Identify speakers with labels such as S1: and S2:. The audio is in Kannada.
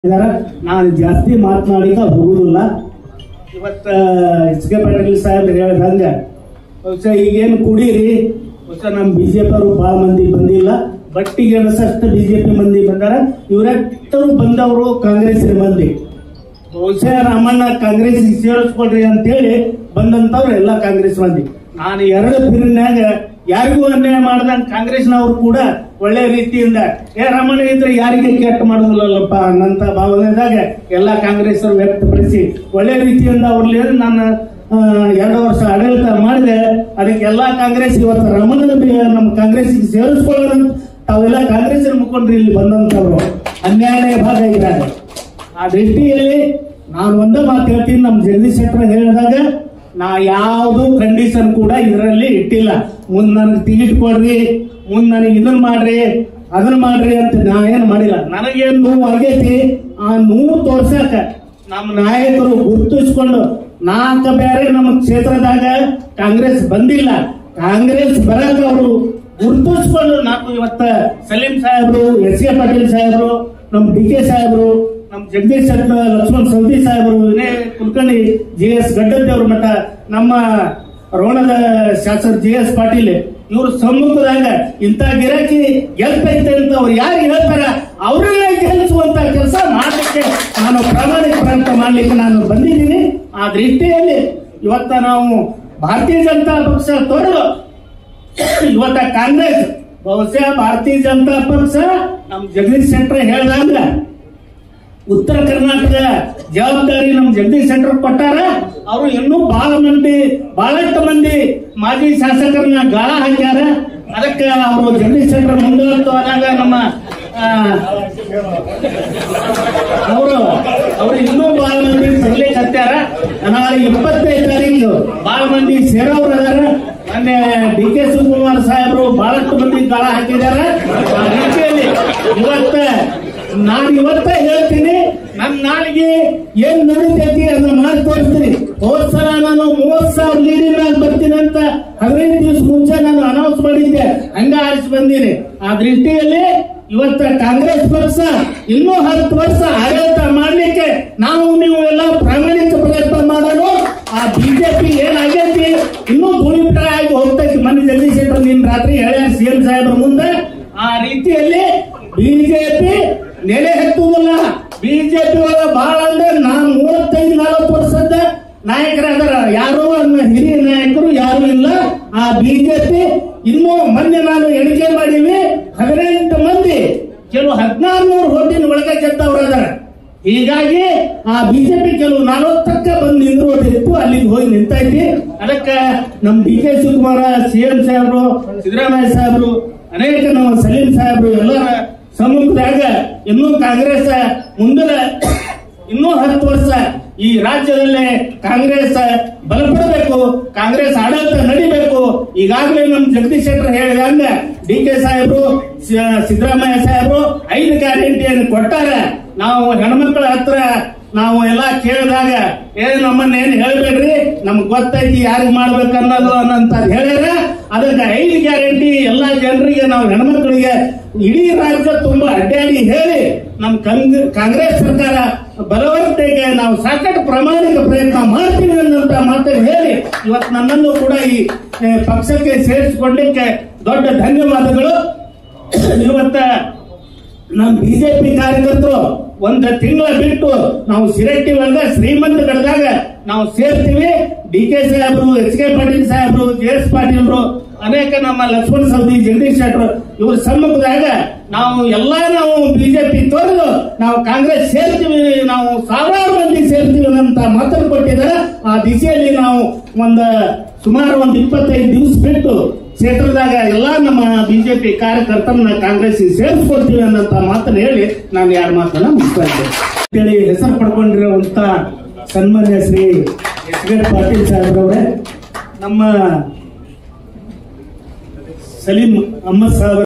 S1: ಇದಾರ ನಾನು ಜಾಸ್ತಿ ಮಾತನಾಡಿಕ ಹೋಗುದಿಲ್ಲ ಇವತ್ತ ಎಚ್ ಕೆ ಪಾಟೀಲ್ ಸಾಹೇಬ್ ಹೇಳ್ದಂಗ ಬಹುಶಃ ಈಗೇನು ಕುಡೀರಿ ಬಹುಶಃ ನಮ್ಮ ಬಿಜೆಪಿ ಅವರು ಬಹಳ ಮಂದಿ ಬಂದಿಲ್ಲ ಬಟ್ಟಿಗೆ ಅನಸಷ್ಟು ಬಿಜೆಪಿ ಮಂದಿ ಬಂದಾರ ಇವರೆಟ್ಟರು ಬಂದವರು ಕಾಂಗ್ರೆಸ್ ಮಂದಿ ಬಹುಶಃ ರಾಮಣ್ಣ ಕಾಂಗ್ರೆಸ್ ಸೇರಿಸ್ಕೊಡ್ರಿ ಅಂತೇಳಿ ಬಂದಂತವ್ರು ಎಲ್ಲ ಕಾಂಗ್ರೆಸ್ ಮಂದಿ ನಾನು ಎರಡು ಫಿರಿನ್ಯಾಗ ಯಾರಿಗೂ ಅನ್ಯಾಯ ಮಾಡ್ದಂಗ ಕಾಂಗ್ರೆಸ್ನವ್ರು ಕೂಡ ಒಳ್ಳೆ ರೀತಿಯಿಂದ ಏ ರಾಮಣ್ಣ ಇದ್ರೆ ಯಾರಿಗೆ ಕೆಟ್ಟ ಮಾಡುದಿಲ್ಲಲ್ಲಪ್ಪ ಅನ್ನಂತ ಭಾವನೆದಾಗ ಎಲ್ಲ ಕಾಂಗ್ರೆಸ್ ವ್ಯಕ್ತಪಡಿಸಿ ಒಳ್ಳೆ ರೀತಿಯಿಂದ ಅವ್ರಲ್ಲಿ ನಾನು ಆ, ಎರಡು ವರ್ಷ ಆಡಳಿತ ಮಾಡಿದೆ ಅದಕ್ಕೆ ಎಲ್ಲಾ ಕಾಂಗ್ರೆಸ್ ಇವತ್ತು ರಮಣನ ಬಿ- ನಮ್ಮ ಕಾಂಗ್ರೆಸ್ ಸೇರಿಸ್ಕೊಳ್ಳೋಣ ತಾವೆಲ್ಲ ಕಾಂಗ್ರೆಸ್ ಮುಖಂಡರು ಇಲ್ಲಿ ಬಂದಂತವ್ರು ಅನ್ಯಾಯ ಭಾಗ ಇದ್ದಾರೆ ಆ ದೃಷ್ಟಿಯಲ್ಲಿ ನಾನು ಒಂದೇ ಮಾತು ಹೇಳ್ತೀನಿ ನಮ್ಮ ಜಗದೀಶ್ ಶೆಟ್ಟರ್ ಹೇಳಿದಾಗ ನಾ ಯಾವುದು ಕಂಡೀಷನ್ ಕೂಡ ಇದರಲ್ಲಿ ಇಟ್ಟಿಲ್ಲ ಮುಂದ್ ನನಗೆ ಟಿಕೆಟ್ ಕೊಡ್ರಿ ಮುಂದ್ ನನಗೆ ಇದನ್ನ ಮಾಡ್ರಿ ಅದನ್ನ ಮಾಡ್ರಿ ಅಂತ ನಾ ಏನ್ ಮಾಡಿಲ್ಲ ನನಗೇನ್ ನೋವು ಆಗೈತಿ ಆ ನೋವು ತೋರ್ಸಕ ನಮ್ಮ ನಾಯಕರು ಗುರುತಿಸ್ಕೊಂಡು ನಾಲ್ಕ ಬೇರೆ ನಮ್ಮ ಕ್ಷೇತ್ರದಾಗ ಕಾಂಗ್ರೆಸ್ ಬಂದಿಲ್ಲ ಕಾಂಗ್ರೆಸ್ ಬರಕ ಅವರು ಗುರುತಿಸ್ಕೊಂಡು ನಾವು ಇವತ್ತ ಸಲೀಂ ಸಾಹೇಬ್ರು ಎಸ್ ಕೆ ಪಾಟೀಲ್ ಸಾಹೇಬ್ರು ನಮ್ ಡಿ ಕೆ ಸಾಹೇಬ್ರು ನಮ್ ಜಗದೀಶ್ ಶೆಟ್ಟರ್ ಲಕ್ಷ್ಮಣ್ ಸವದಿ ಸಾಹೇಬರು Vinay Kulkarni G S Gaddadevarmath ನಮ್ಮ ರೋಣದ ಶಾಸಕ ಜಿ ಎಸ್ ಪಾಟೀಲ್ ಇವ್ರ ಸಮ್ಮುಖದಾಗ ಇಂತ ಗಿರಾಕಿ ಗೆಲ್ತೈತೆ ಅಂತ ಅವ್ರು ಯಾರು ಹೇಳ್ತಾರ ಅವರನ್ನೇ ಗೆಲ್ಲಿಸುವಂತ ಕೆಲಸ ಮಾಡ್ಲಿಕ್ಕೆ ನಾನು ಪ್ರಾಮಾಣಿಕ ಪ್ರಯತ್ನ ಮಾಡ್ಲಿಕ್ಕೆ ನಾನು ಬಂದಿದ್ದೀನಿ ಆ ದೃಷ್ಟಿಯಲ್ಲಿ ಇವತ್ತ ನಾವು ಭಾರತೀಯ ಜನತಾ ಪಕ್ಷ ತೊರೆದು ಇವತ್ತ ಕಾಂಗ್ರೆಸ್ ಬಹುಶಃ ಭಾರತೀಯ ಜನತಾ ಪಕ್ಷ ನಮ್ ಜಗದೀಶ್ ಶೆಟ್ಟರ್ ಹೇಳ್ದಂಗ ಉತ್ತರ ಕರ್ನಾಟಕ ಜವಾಬ್ದಾರಿ ನಮ್ ಜಗದೀಶ್ ಶೆಟ್ಟರ್ ಕೊಟ್ಟಾರ ಅವರು ಇನ್ನೂ ಬಹಳ ಮಂದಿ ಬಹಳಷ್ಟು ಮಂದಿ ಮಾಜಿ ಶಾಸಕರನ್ನ ಗಾಳ ಹಾಕ್ಯಾರ ಅದಕ್ಕೆ ಅವರು ಜಗದೀಶ್ ಶೆಟ್ಟರ್ ಮುಂದುವರೆದು ಆದಾಗ ನಮ್ಮ ಅವರು ಅವರು ಇನ್ನೂ ಬಹಳ ಮಂದಿ ಸೇರ್ಲಿಕ್ಕೆ ಹತ್ಯಾರ ನಾಳೆ ಇಪ್ಪತ್ತೈದು ತಾರೀಕು ಬಹಳ ಮಂದಿ ಸೇರೋರು ಅದಾರ ಮೊನ್ನೆ ಡಿ ಕೆ ಶಿವಕುಮಾರ್ ಸಾಹೇಬರು ಬಹಳಷ್ಟು ಮಂದಿ ಗಾಳ ಹಾಕಿದ್ದಾರೆ ಆ ರೀತಿಯಲ್ಲಿ ಇವತ್ತ ನಾನು ಇವತ್ತ ಹೇಳ್ತೀನಿ ನನ್ನ ನಾಳಿಗೆ ಏನ್ ನಡೀತೈತಿ ಅದನ್ನ ಮಾಡಿ ತೋರಿಸ್ತೀನಿ ಹೋದ್ ಸಲ ನಾನು ಮೂವತ್ ಸಾವಿರ ಲೀಡಿಂಗ್ ಆಗಿ ಬರ್ತೀನಿ ಅಂತ ಹದಿನೈದು ದಿವಸ ಮುಂಚೆ ನಾನು ಅನೌನ್ಸ್ ಮಾಡಿದ್ದೆ ಹಂಗ ಆರಿಸಿ ಬಂದೀನಿ ಆ ದೃಷ್ಟಿಯಲ್ಲಿ ಇವತ್ತ ಕಾಂಗ್ರೆಸ್ ಪಕ್ಷ ಇನ್ನೂ ಹತ್ತು ವರ್ಷ ಆಡಳಿತ ಮಾಡ್ಲಿಕ್ಕೆ ನಾವು ನೀವು ಎಲ್ಲ ಪ್ರಾಮಾಣಿಕ ಪ್ರಯತ್ನ ಮಾಡೋಣ ಆ ಬಿಜೆಪಿ ಏನಾಗೈತಿ ಇನ್ನೂ ಧೂಳಿಪಟ ಆಗಿ ಹೋಗ್ತೈತಿ ಮನೆ ಜಗದೀಶ್ ಶೆಟ್ಟರ್ ನಿನ್ ರಾತ್ರಿ ಹೇಳ್ಯಾರ ಸಿಎಂ ಸಾಹೇಬ್ರ ಮುಂದೆ ಆ ರೀತಿಯಲ್ಲಿ ಬಿಜೆಪಿ ನೆಲೆ ಹತ್ತುವುದಿಲ್ಲ ಬಿಜೆಪಿ ಒಳಗ ಬಹಳ ಅಂದ್ರೆ ನಾನ್ ಮೂವತ್ತೈದು ನಲವತ್ತು ವರ್ಷದ ನಾಯಕರಾದಾರ ಯಾರು ಅನ್ನ ಹಿರಿಯ ನಾಯಕರು ಯಾರು ಇಲ್ಲ ಆ ಬಿಜೆಪಿ ಇನ್ನೂ ಮೊನ್ನೆ ನಾನು ಎಣಿಕೆ ಮಾಡೀವಿ ಹದಿನೆಂಟು ಮಂದಿ ಕೆಲವು ಹದಿನಾರು ನೂರು ಹೋಟಿನ ಒಳಗೆ ಗೆದ್ದವ್ರದಾರ ಹೀಗಾಗಿ ಆ ಬಿಜೆಪಿ ಕೆಲವು ನಲವತ್ತಕ್ಕೆ ಬಂದು ನಿಂದಿರೋದಿತ್ತು ಅಲ್ಲಿಗೆ ಹೋಗಿ ನಿಂತೈತಿ ಅದಕ್ಕೆ ನಮ್ ಡಿ ಕೆ ಶಿವಕುಮಾರ ಸಿಎಂ ಸಾಹೇಬರು ಸಿದ್ದರಾಮಯ್ಯ ಸಾಹೇಬರು ಅನೇಕ ನಮ್ಮ ಸಲೀಂ ಸಾಹೇಬರು ಎಲ್ಲರ ಸಮ್ಮುಖದಾಗ ಇನ್ನೂ ಕಾಂಗ್ರೆಸ್ ಮುಂದಿನ ಇನ್ನೂ ಹತ್ತು ವರ್ಷ ಈ ರಾಜ್ಯದಲ್ಲೇ ಕಾಂಗ್ರೆಸ್ ಬಲಪಡಬೇಕು ಕಾಂಗ್ರೆಸ್ ಆಡಳಿತ ನಡಿಬೇಕು ಈಗಾಗಲೇ ನಮ್ ಜಗದೀಶ್ ಶೆಟ್ಟರ್ ಹೇಳಿದಂಗ ಡಿ ಕೆ ಸಾಹೇಬರು ಸ- ಸಿದ್ದರಾಮಯ್ಯ ಸಾಹೇಬರು ಐದು ಗ್ಯಾರಂಟಿಯನ್ನು ಕೊಟ್ಟಾರ ನಾವು ಹೆಣ್ಮಕ್ಳ ಹತ್ರ ನಾವು ಎಲ್ಲಾ ಕೇಳಿದಾಗ ಏ ನಮ್ಮನ್ನ ಏನ್ ಹೇಳ್ಬೇಡ್ರಿ ನಮ್ಗ್ ಗೊತ್ತೈತಿ ಯಾರಿಗ್ ಮಾಡ್ಬೇಕು ಅನ್ನೋದು ಅನ್ನಂತ ಹೇಳ್ಯಾರ ಅದಕ್ಕೆ ಐದು ಗ್ಯಾರಂಟಿ ಎಲ್ಲಾ ಜನರಿಗೆ ನಾವು ಹೆಣ್ಮಕ್ಳಿಗೆ ಇಡೀ ರಾಜ್ಯ ತುಂಬಾ ಅಡ್ಡಾಡಿ ಹೇಳಿ ನಮ್ ಕಂಗ್- ಕಾಂಗ್ರೆಸ್ ಸರ್ಕಾರ ಬಲವರ್ಧನೆಗೆ ನಾವು ಸಾಕಷ್ಟು ಪ್ರಾಮಾಣಿಕ ಪ್ರಯತ್ನ ಮಾಡ್ತೀವಿ ಅನ್ನೋಂತ ಮಾತನ್ನು ಹೇಳಿ ಇವತ್ತು ನನ್ನನ್ನು ಕೂಡ ಈ ಏ, ಪಕ್ಷಕ್ಕೆ ಸೇರಿಸಿಕೊಳ್ಳಿಕ್ಕೆ ದೊಡ್ಡ ಧನ್ಯವಾದಗಳು ಇವತ್ತ ನಮ್ಮ ಬಿಜೆಪಿ ಕಾರ್ಯಕರ್ತರು ಒಂದ್ ತಿಂಗಳ ಬಿಟ್ಟು ನಾವು ಸಿರಟ್ಟಿ ಒಳಗ ಶ್ರೀಮಂತ ಗಡದಾಗ ನಾವು ಸೇರ್ತೀವಿ ಡಿ ಕೆ ಸಾಹೇಬರು ಎಚ್ ಕೆ ಪಾಟೀಲ್ ಸಾಹೇಬರು ಜೆ ಎಸ್ ಪಾಟೀಲ್ರು ಅನೇಕ ನಮ್ಮ ಲಕ್ಷ್ಮಣ ಸವದಿ ಜಗದೀಶ್ ಶೆಟ್ಟರು ಇವ್ರ ಸಮ್ಮುಖದಾಗ ನಾವು ಎಲ್ಲಾ ನಾವು ಬಿಜೆಪಿ ತೊರೆದು ನಾವು ಕಾಂಗ್ರೆಸ್ ಸೇರ್ತೀವಿ ನಾವು ಸಾವಿರಾರು ಮಂದಿ ಸೇರ್ತೀವಿ ಅಂತ ಮಾತನ್ನು ಕೊಟ್ಟಿದ್ದಾರೆ ಆ ದಿಶೆಯಲ್ಲಿ ನಾವು ಒಂದ ಸುಮಾರು ಒಂದು ಇಪ್ಪತ್ತೈದು ದಿವಸ ಬಿಟ್ಟು ಕ್ಷೇತ್ರದಾಗ ಎಲ್ಲಾ ನಮ್ಮ ಬಿಜೆಪಿ ಕಾರ್ಯಕರ್ತರನ್ನ ಕಾಂಗ್ರೆಸ್ ಸೇರಿಸ್ಕೊಳ್ತೀವಿ ಅನ್ನಂತ ಮಾತನ್ನ ಹೇಳಿ ನಾನು ಯಾರ ಮಾತನ್ನ ಮುಗಿಸ್ತಾ ಇದ್ದೆ ಹೇಳಿ ಹೆಸರು ಪಡ್ಕೊಂಡಿರುವಂತ ಸನ್ಮಾನ್ಯ ಶ್ರೀ ಎಸ್ ಕೆ ಪಾಟೀಲ್ ಸಾಹೇಬ್ರವ್ರೆ ನಮ್ಮ ಸಲೀಂ ಅಹಮದ್ ಸಾಹೇಬ್